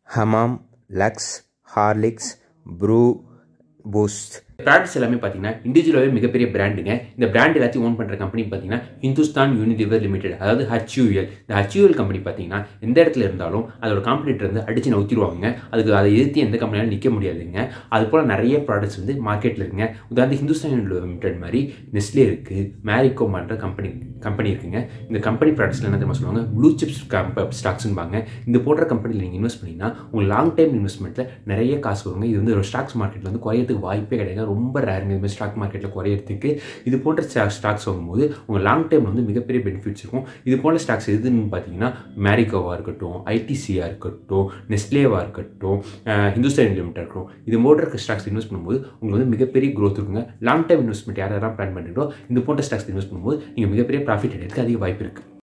Hamam Lux Horlicks Bru Boost products எல்லாமே பார்த்தீங்கன்னா இண்டிவிஜுவலாகவே மிகப்பெரிய பிராண்டுங்க இந்த பிராண்ட் எல்லாத்தையும் ஓன் பண்ணுற கம்பெனி பார்த்தீங்கன்னா ஹிந்துஸ்தான் யூனிலிவர் லிமிடெட் அதாவது ஹச்யூஎல் இந்த ஹச்யூஎல் கம்பெனி பார்த்தீங்கன்னா எந்த இடத்துல இருந்தாலும் அதோட காம்படிட்டர் வந்து அடிச்சு நவுத்திடுவாங்க அதுக்கு அதை எதிர்த்து எந்த கம்பெனியாலும் நிற்க முடியாதுங்க அது போல் நிறைய ப்ராடக்ட்ஸ் வந்து மார்க்கெட்டில் இருக்குங்க உதாரணத்துக்கு ஹிந்துஸ்தான் யூனிலிவர் லிமிடெட் மாதிரி நெஸ்லே இருக்குது மேரிகோமான்ற கம்பெனி கம்பெனி இருக்குங்க இந்த கம்பெனி ப்ராடக்ட்ஸில் என்ன தெரியுமா சொல்லுவாங்க ப்ளூ சிப்ஸ் ஸ்டாக்ஸ்பாங்க இந்த போடுற கம்பெனியில் நீங்கள் இன்வெஸ்ட் பண்ணிங்கன்னா உங்களுக்கு லாங் டைம் இன்வெஸ்ட்மெண்ட்டில் நிறைய காசு வருங்க இது வந்து ஒரு ஸ்டாக்ஸ் மார்க்கெட்டில் வந்து குறையறதுக்கு வாய்ப்பே கிடையாது ரொம்ப ரேருங்க இது மாதிரி ஸ்டாக் மார்க்கெட்டில் குறையறதுக்கு இது போன்ற ஸ்டாக்ஸ் வாங்கும்போது உங்கள் லாங் டைம் வந்து மிகப்பெரிய பெனிஃபிட்ஸ் இருக்கும் இது போன்ற ஸ்டாக்ஸ் எதுன்னு பார்த்தீங்கன்னா மேரிகோவாக இருக்கட்டும் ஐடிசியாக இருக்கட்டும் நெஸ்லேவாக இருக்கட்டும் ஹிந்துஸ்தான் லிமிட்டாக இருக்கட்டும் இது போன்ற ஸ்டாக்ஸ் இன்வெஸ்ட் பண்ணும்போது உங்களுக்கு வந்து மிகப்பெரிய க்ரோத் இருக்குங்க லாங் டைம் இன்வெஸ்ட்மெண்ட் யார் யாரெல்லாம் பிளான் பண்ணுறீங்களோ இந்த போன்ற ஸ்டாக்ஸ் இன்வெஸ்ட் பண்ணும்போது நீங்கள் மிகப்பெரிய ப்ராஃபிட் அடையிறதுக்கு அதிக வாய்ப்பு இருக்குது